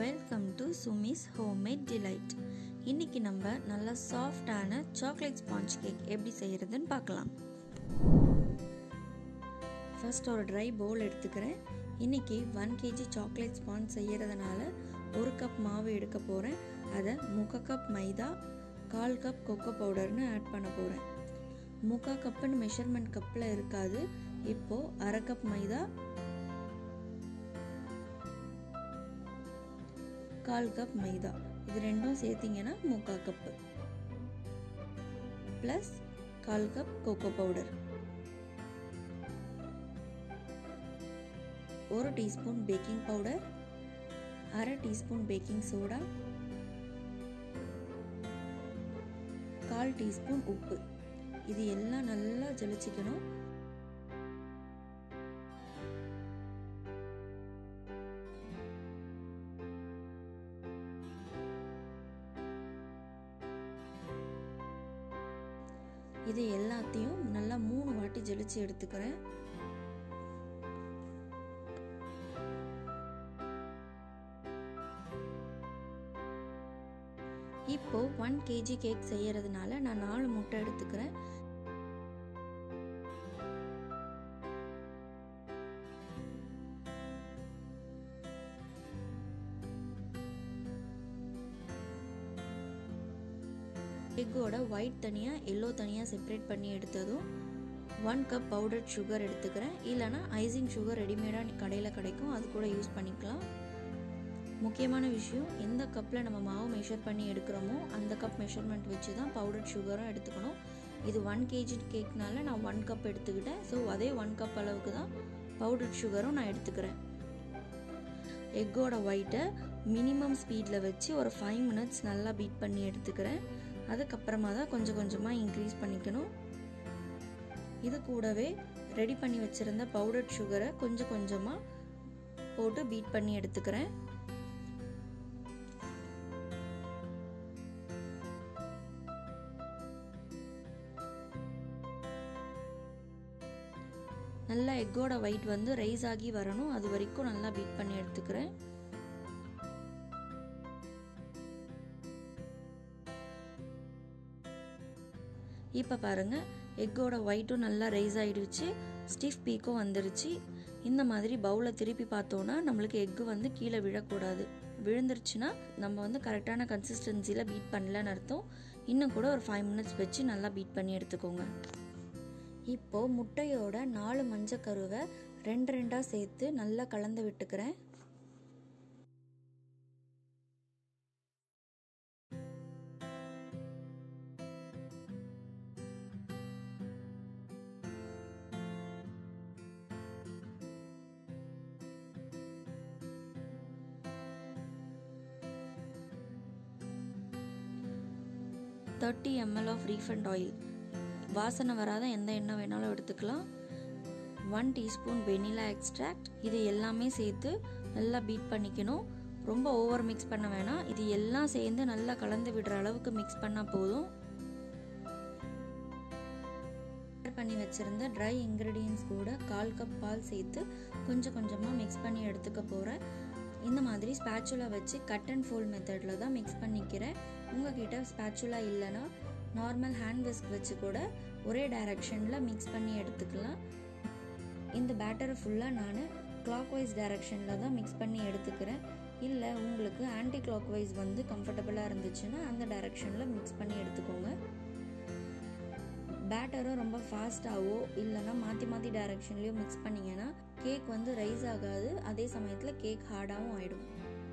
welcome to Sumi's homemade delight இன்னைக்கு நம்ம நல்லா சாஃப்டான சாக்லேட் ஸ்பாஞ்ச் கேக் எப்படி செய்கிறதுன்னு பார்க்கலாம் ஃபர்ஸ்ட் ஒரு ட்ரை பவுல் எடுத்துக்கிறேன் இன்னைக்கு ஒன் கேஜி சாக்லேட் ஸ்பாஞ்ச் செய்கிறதுனால ஒரு கப் மாவு எடுக்க போகிறேன் அதை முக்கா கப் மைதா கால் கப் கொக்கோ பவுடர்னு ஆட் பண்ண போகிறேன் முக்கா கப்புன்னு மெஷர்மெண்ட் கப்பில் இருக்காது இப்போது அரை கப் மைதா கால் கப் மைதா இது ரெண்டும் சேர்த்திங்கன்னா முக்கால் கப்பு ப்ளஸ் கால் கப் கோகோ பவுடர் ஒரு டீஸ்பூன் பேக்கிங் பவுடர் அரை டீஸ்பூன் பேக்கிங் சோடா கால் டீஸ்பூன் உப்பு இது எல்லாம் நல்லா ஜலிச்சிக்கணும் இது எல்லாத்தையும் நல்லா மூணு வாட்டி ஜலிச்சு எடுத்துக்கிறேன் இப்போ ஒன் கேஜி கேக் செய்யறதுனால நான் நாலு முட்டை எடுத்துக்கிறேன் எக்கோட ஒயிட் தனியாக எல்லோ தனியாக செப்பரேட் பண்ணி எடுத்ததும் ஒன் கப் பவுடர்ட் சுகர் எடுத்துக்கிறேன் இல்லைனா ஐசிங் சுகர் ரெடிமேடாக கடையில் கிடைக்கும் அது கூட யூஸ் பண்ணிக்கலாம் முக்கியமான விஷயம் எந்த கப்பில் நம்ம மாவு மெஷர் பண்ணி எடுக்கிறோமோ அந்த கப் மெஷர்மெண்ட் வச்சு தான் பவுடர் சுகரும் எடுத்துக்கணும் இது ஒன் கேஜி கேக்னால நான் ஒன் கப் எடுத்துக்கிட்டேன் ஸோ அதே ஒன் கப் அளவுக்கு தான் பவுடர் சுகரும் நான் எடுத்துக்கிறேன் எக்கோட ஒயிட்டை மினிமம் ஸ்பீடில் வச்சு ஒரு ஃபைவ் மினிட்ஸ் நல்லா பீட் பண்ணி எடுத்துக்கிறேன் அதுக்கப்புறமா தான் கொஞ்சம் கொஞ்சமாக இன்க்ரீஸ் பண்ணிக்கணும் இது கூடவே ரெடி பண்ணி வச்சுருந்த பவுடர் சுகரை கொஞ்சம் கொஞ்சமாக போட்டு பீட் பண்ணி எடுத்துக்கிறேன் நல்லா எக்கோட ஒயிட் வந்து ரைஸ் ஆகி வரணும் அது வரைக்கும் நல்லா பீட் பண்ணி எடுத்துக்கிறேன் இப்போ பாருங்கள் எக்கோட ஒயிட்டும் நல்லா ரைஸ் ஆகிடுச்சு ஸ்டிஃப் பீக்கும் வந்துருச்சு இந்த மாதிரி பவுலை திருப்பி பார்த்தோன்னா நம்மளுக்கு எக்கு வந்து கீழே விழக்கூடாது விழுந்துருச்சுன்னா நம்ம வந்து கரெக்டான கன்சிஸ்டன்சியில் பீட் பண்ணலன்னு அர்த்தம் இன்னும் கூட ஒரு ஃபைவ் மினிட்ஸ் வச்சு நல்லா பீட் பண்ணி எடுத்துக்கோங்க இப்போது முட்டையோட நாலு மஞ்சள் கருவை ரெண்டு ரெண்டாக சேர்த்து நல்லா கலந்து விட்டுக்கிறேன் thirty ML of refined oil வாசனை வராத எந்த எண்ணெய் வேணாலும் எடுத்துக்கலாம் ஒன் டீஸ்பூன் வெனிலா எக்ஸ்ட்ராக்ட் இது எல்லாமே சேர்த்து நல்லா பீட் பண்ணிக்கணும் ரொம்ப ஓவர் மிக்ஸ் பண்ண வேணாம் இது எல்லாம் சேர்ந்து நல்லா கலந்து விடுற அளவுக்கு மிக்ஸ் பண்ணால் போதும் பண்ணி வச்சுருந்த ட்ரை இன்க்ரீடியன்ஸ் கூட கால் கப் பால் சேர்த்து கொஞ்சம் கொஞ்சமாக மிக்ஸ் பண்ணி எடுத்துக்க போகிறேன் இந்த மாதிரி ஸ்பேச்சுலா வச்சு கட் அண்ட் ஃபோல்ட் மெத்தடில் தான் மிக்ஸ் பண்ணிக்கிறேன் உங்ககிட்ட ஸ்பேச்சுலா இல்லைன்னா நார்மல் ஹேண்ட் விஸ்க் வச்சு கூட ஒரே டைரக்ஷனில் மிக்ஸ் பண்ணி எடுத்துக்கலாம் இந்த பேட்டரை ஃபுல்லாக நான் கிளாக் வைஸ் டைரக்ஷனில் தான் மிக்ஸ் பண்ணி எடுத்துக்கிறேன் இல்லை உங்களுக்கு ஆன்டி கிளாக் வைஸ் வந்து கம்ஃபர்டபுளாக இருந்துச்சுன்னா அந்த டைரக்ஷனில் மிக்ஸ் பண்ணி எடுத்துக்கோங்க பேட்டரும் ரொம்ப ஃபாஸ்ட்டாகவோ இல்லைனா மாற்றி மாற்றி டைரக்ஷன்லேயோ மிக்ஸ் பண்ணிங்கன்னா கேக் வந்து ரைஸ் ஆகாது அதே சமயத்தில் கேக் ஹார்டாகவும் ஆகிடும்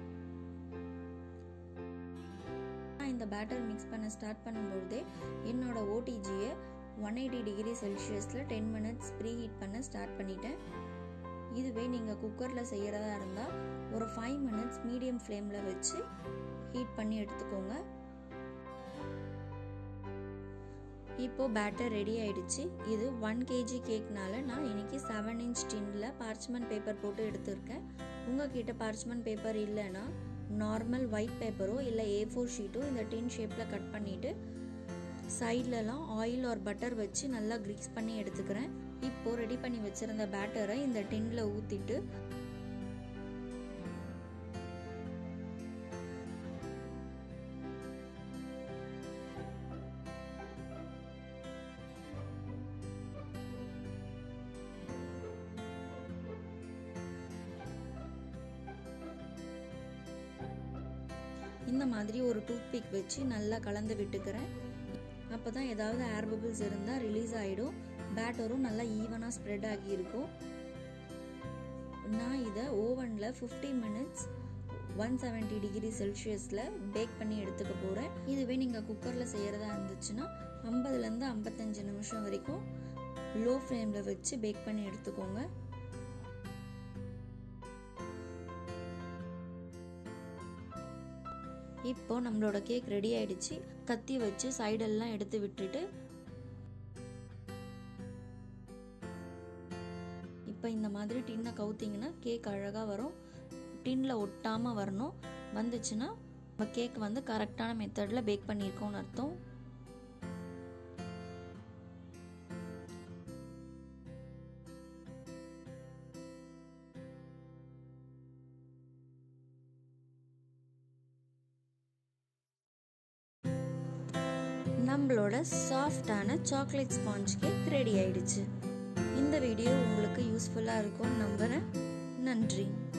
இந்த பேட்டர் மிக்ஸ் பண்ண ஸ்டார்ட் பண்ணும்பொழுதே என்னோட ஓடிஜியை one eighty degree Celsius ten minutes preheat பண்ண ஸ்டார்ட் பண்ணிட்டேன் இதுவே நீங்கள் குக்கரில் செய்கிறதா இருந்தால் ஒரு ஃபைவ் மினிட்ஸ் மீடியம் ஃப்ளேமில் வச்சு ஹீட் பண்ணி எடுத்துக்கோங்க இப்போ பேட்டர் ரெடி ஆயிடுச்சு இது ஒன் கேஜி கேக்னால நான் இன்னைக்கு செவன் இன்ச் டின்ல பார்ச்மெண்ட் பேப்பர் போட்டு எடுத்திருக்கேன் உங்ககிட்ட பார்ச்மெண்ட் பேப்பர் இல்லைன்னா நார்மல் ஒயிட் பேப்பரோ இல்லை ஏ ஃபோர் ஷீட்டோ இந்த டின் ஷேப்பில் கட் பண்ணிவிட்டு சைட்லலாம் ஆயில் ஆர் பட்டர் வச்சு நல்லா க்ரீஸ் பண்ணி எடுத்துக்கிறேன் இப்போது ரெடி பண்ணி வச்சுருந்த பேட்டரை இந்த டின்னில் ஊற்றிட்டு இந்த மாதிரி ஒரு டூத் பிக் வச்சு நல்லா கலந்து விட்டுக்கிறேன் அப்போ தான் ஏதாவது ஏர் பபிள்ஸ் இருந்தால் ரிலீஸ் ஆகிடும் பேட்டரும் நல்லா ஈவனாக ஸ்ப்ரெட் ஆகியிருக்கும் நான் இதை ஓவனில் fifty minutes one seventy degree செல்சியஸில் பேக் பண்ணி எடுத்துக்க போகிறேன் இதுவே நீங்கள் குக்கரில் செய்கிறதா இருந்துச்சுன்னா ஐம்பதுலேருந்து ஐம்பத்தஞ்சு நிமிஷம் வரைக்கும் லோ ஃப்ளேமில் வச்சு பேக் பண்ணி எடுத்துக்கோங்க இப்போ நம்மளோட கேக் ரெடி ஆயிடுச்சு கத்தி வச்சு சைடெல்லாம் எடுத்து விட்டுட்டு இப்போ இந்த மாதிரி டின்னை கவுத்திங்கன்னா கேக் அழகாக வரும் டின்னில் ஒட்டாமல் வரணும் வந்துச்சுன்னா நம்ம கேக் வந்து கரெக்டான மெத்தடில் பேக் பண்ணியிருக்கோம்னு அர்த்தம் நம்மளோட சாஃப்டான சாக்லேட் ஸ்பாஞ்ச் கேக் ரெடி ஆயிடுச்சு இந்த வீடியோ உங்களுக்கு யூஸ்ஃபுல்லாக இருக்கும்னு நம்புகிறேன் நன்றி